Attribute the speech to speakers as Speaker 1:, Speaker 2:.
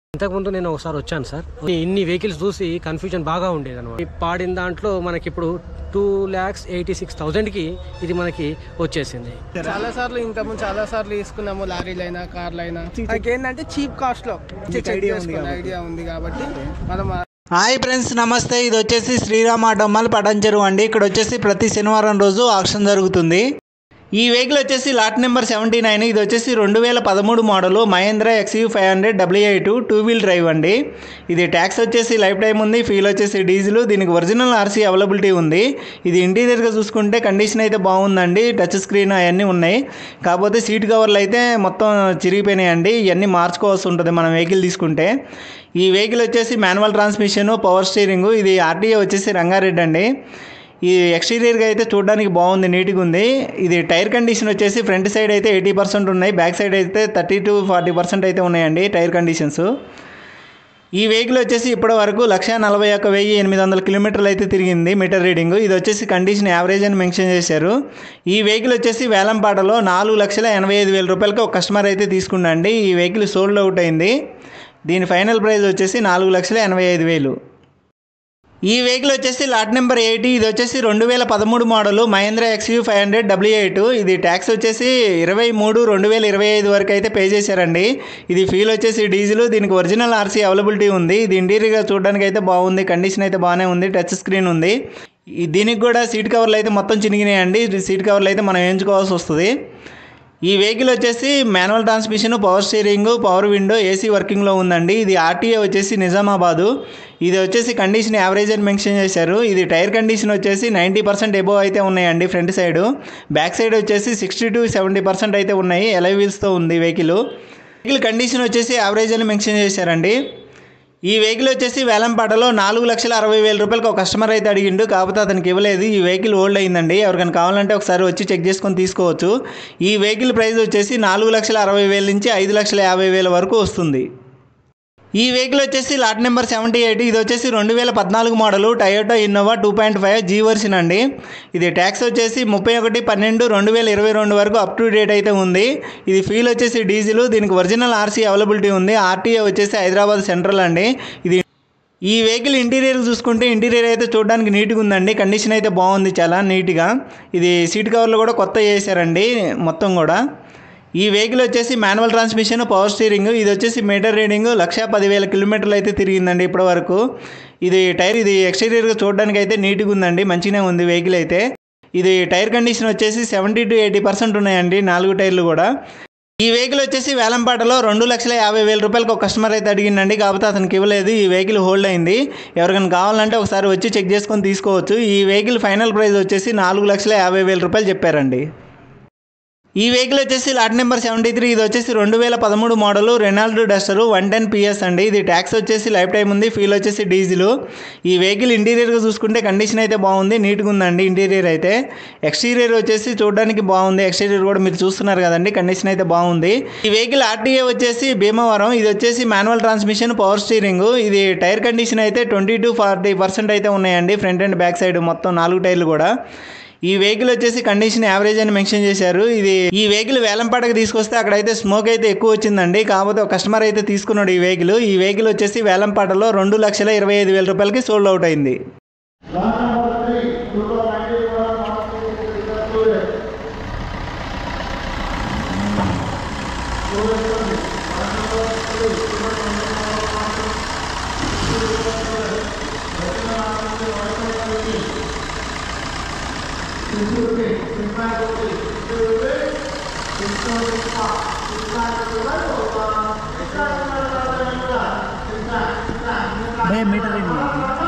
Speaker 1: ఇంతకుముందు నేను ఒకసారి వచ్చాను సార్ ఇన్ని వెహికల్స్ చూసి కన్ఫ్యూజన్ బాగా ఉండేది అనమాట పాడిన దాంట్లో మనకి ఇప్పుడు టూ ల్యాక్స్ ఎయిటీ సిక్స్ థౌజండ్కి ఇది మనకి వచ్చేసింది
Speaker 2: చాలా సార్లు ఇంతకుముందు చాలా సార్లు తీసుకున్నాము లారీలైనా కార్లైనా నాకేంటంటే చీప్ కాస్ట్ లో ఐడియా ఉంది కాబట్టి మనం
Speaker 3: హాయ్ ఫ్రెండ్స్ నమస్తే ఇది వచ్చేసి శ్రీరామ్ ఆటోమల్ పటంచెరు అండి ఇక్కడ వచ్చేసి ప్రతి శనివారం రోజు ఆక్షన్ జరుగుతుంది ఈ వెహికల్ వచ్చేసి లాట్ నెంబర్ సెవెంటీ నైన్ ఇది వచ్చేసి రెండు వేల పదమూడు model Mahindra X U five hundred W eight two wheel drive అండి ఇది ట్యాక్స్ వచ్చేసి లైఫ్ టైం ఉంది ఫీల్ వచ్చేసి డీజిల్ దీనికి ఒరిజినల్ ఆర్సీ అవైలబిలిటీ ఉంది ఇది ఇంటీరియర్గా చూసుకుంటే కండిషన్ అయితే బాగుందండి టచ్ స్క్రీన్ అవన్నీ ఉన్నాయి కాకపోతే సీట్ కవర్లు అయితే మొత్తం చిరిగిపోయినాయండి ఇవన్నీ మార్చుకోవాల్సి ఉంటుంది మనం వెహికల్ తీసుకుంటే ఈ వెహికల్ వచ్చేసి మాన్యువల్ ట్రాన్స్మిషన్ పవర్ స్టీరింగ్ ఇది ఆర్టీఏ వచ్చేసి రంగారెడ్డి అండి ఈ ఎక్స్టీరియర్గా అయితే చూడడానికి బాగుంది నీట్గా ఉంది ఇది టైర్ కండిషన్ వచ్చేసి ఫ్రంట్ సైడ్ అయితే ఎయిటీ పర్సెంట్ ఉన్నాయి బ్యాక్ సైడ్ అయితే థర్టీ టు ఫార్టీ పర్సెంట్ అయితే ఉన్నాయండి టైర్ కండిషన్స్ ఈ వెహికల్ వచ్చేసి ఇప్పటి వరకు లక్ష నలభై ఒక్క వెయ్యి ఎనిమిది వందల కిలోమీటర్లు అయితే తిరిగింది మీటర్ రీడింగ్ ఇది వచ్చేసి కండిషన్ యావరేజ్ అని మెన్షన్ చేశారు ఈ వెహికల్ వచ్చేసి వేలంపాటలో నాలుగు లక్షల ఎనభై ఐదు వేల రూపాయలకి ఒక కస్టమర్ అయితే తీసుకున్నాండి ఈ వెహికల్ సోల్డ్ అవుట్ అయింది దీని ఫైనల్ ప్రైస్ వచ్చేసి నాలుగు లక్షల ఎనభై ఐదు వేలు ఈ వెహికల్ వచ్చేసి లాట్ నెంబర్ ఎయిటీ ఇది వచ్చేసి రెండు వేల పదమూడు model Mahindra X U five hundred W eight ఇది ట్యాక్స్ వచ్చేసి ఇరవై మూడు రెండు వేల ఇరవై ఐదు వరకు అయితే పే చేశారండి ఇది ఫీల్ వచ్చేసి డీజిల్ దీనికి ఒరిజినల్ ఆర్సీ అవైలబిలిటీ ఉంది ఇది ఇంటీరియర్గా చూడడానికి అయితే బాగుంది కండిషన్ అయితే బాగానే ఉంది టచ్ స్క్రీన్ ఉంది ఈ- దీనికి కూడా సీట్ కవర్లు అయితే మొత్తం చినిగినాయండి ఇది సీట్ కవర్లు అయితే మనం వేయించుకోవాల్సి వస్తుంది ఈ వెహికల్ వచ్చేసి manual transmission power steering power window AC వర్కింగ్లో ఉందండి ఇది ఆర్టీఏ వచ్చేసి నిజామాబాదు ఇది వచ్చేసి కండిషన్ యావరేజ్ అని మెన్షన్ చేశారు ఇది టైర్ కండిషన్ వచ్చేసి నైంటీ పర్సెంట్ ఎబోవ్ అయితే ఉన్నాయండి ఫ్రంట్ సైడ్ బ్యాక్ సైడ్ వచ్చేసి సిక్స్టీ టు సెవెంటీ పర్సెంట్ అయితే ఉన్నాయి ఎలై వీల్స్తో ఉంది వెహికల్ వెహికల్ కండిషన్ వచ్చేసి యావరేజ్ అని మెన్షన్ చేశారండి ఈ వెహికల్ వచ్చేసి వేలంపాటలో నాలుగు లక్షల అరవై వేల రూపాయలకి ఒక కస్టమర్ అయితే అడిగిండు కాకపోతే అతనికి ఇవ్వలేదు ఈ వెహికల్ ఓల్డ్ అయిందండి ఎవరికైనా కావాలంటే ఒకసారి వచ్చి చెక్ చేసుకొని తీసుకోవచ్చు ఈ వెహికల్ ప్రైస్ వచ్చేసి నాలుగు లక్షల అరవై వేల నుంచి ఐదు లక్షల యాభై వేల వరకు వస్తుంది ఈ వెహికల్ వచ్చేసి లాట్ నెంబర్ సెవెంటీ ఎయిట్ ఇది వచ్చేసి రెండు వేల పద్నాలుగు model Toyota Innova two point five G version అండి ఇది ట్యాక్స్ వచ్చేసి ముప్పై ఒకటి పన్నెండు రెండు వేల ఇరవై రెండు వరకు అప్ టు డేట్ అయితే ఉంది ఇది ఫీల్ వచ్చేసి డీజిల్ దీనికి ఒరిజినల్ ఆర్సీ అవైలబిలిటీ ఉంది ఆర్టీఏ వచ్చేసి హైదరాబాద్ సెంట్రల్ అండి ఇది ఈ వెహికల్ ఇంటీరియర్ చూసుకుంటే ఇంటీరియర్ అయితే చూడడానికి నీట్గా ఉందండి కండిషన్ అయితే బాగుంది చాలా నీట్గా ఇది సీట్ కవర్లు కూడా కొత్త చేశారండి మొత్తం కూడా ఈ వెహికల్ వచ్చేసి మాన్యువల్ ట్రాన్స్మిషన్ పవర్ స్టీరింగ్ ఇది వచ్చేసి మీటర్ రీడింగ్ లక్ష పదివేల కిలోమీటర్లు అయితే తిరిగిందండి ఇప్పటి వరకు ఇది టైర్ ఇది ఎక్స్టీరియర్గా చూడడానికి అయితే నీట్గా ఉందండి మంచిగానే ఉంది వెహికల్ అయితే ఇది టైర్ కండిషన్ వచ్చేసి సెవెంటీ టు ఎయిటీ పర్సెంట్ ఉన్నాయండి నాలుగు టైర్లు కూడా ఈ వెహికల్ వచ్చేసి వేలంపాటలో రెండు లక్షల యాభై వేల రూపాయలకి ఒక కస్టమర్ అయితే అడిగిందండి కాకపోతే అతనికి ఇవ్వలేదు ఈ వెహికల్ హోల్డ్ అయింది ఎవరికైనా కావాలంటే ఒకసారి వచ్చి చెక్ చేసుకొని తీసుకోవచ్చు ఈ వెహికల్ ఫైనల్ ప్రైస్ వచ్చేసి నాలుగు లక్షల యాభై వేల రూపాయలు చెప్పారండి ఈ వెహికల్ వచ్చేసి లాట్ నెంబర్ సెవెంటీ త్రీ ఇది వచ్చేసి రెండు వేల పదమూడు model Renault Duster one ten PS అండి ఇది ట్యాక్స్ వచ్చేసి లైఫ్ టైం ఉంది ఫీల్ వచ్చేసి డీజిల్ ఈ వెహికల్ ఇంటీరియర్గా చూసుకుంటే కండిషన్ అయితే బాగుంది నీట్గా ఉందండి ఇంటీరియర్ అయితే ఎక్స్టీరియర్ వచ్చేసి చూడడానికి బాగుంది ఎక్స్టీరియర్ కూడా మీరు చూస్తున్నారు కదండి కండిషన్ అయితే బాగుంది ఈ వెహికల్ ఆర్టీఏ వచ్చేసి భీమవరం ఇది వచ్చేసి మాన్యువల్ ట్రాన్స్మిషన్ పవర్ స్టీరింగ్ ఇది టైర్ కండిషన్ అయితే ట్వంటీ టు ఫార్టీ పర్సెంట్ అయితే ఉన్నాయండి ఫ్రంట్ అండ్ బ్యాక్ సైడ్ మొత్తం నాలుగు టైర్లు కూడా ఈ వెహికల్ వచ్చేసి కండిషన్ యావరేజ్ అని మెన్షన్ చేశారు ఇది ఈ వెహికల్ వేలంపాటకు తీసుకొస్తే అక్కడైతే స్మోక్ అయితే ఎక్కువ వచ్చిందండి కాకపోతే ఒక కస్టమర్ అయితే తీసుకున్నాడు ఈ వెహికల్ ఈ వెహికల్ వచ్చేసి వేలంపాటలో రెండు లక్షల ఇరవై ఐదు వేల రూపాయలకి సోల్డ్ అవుట్ అయింది
Speaker 4: भैया मीटर रीडिंग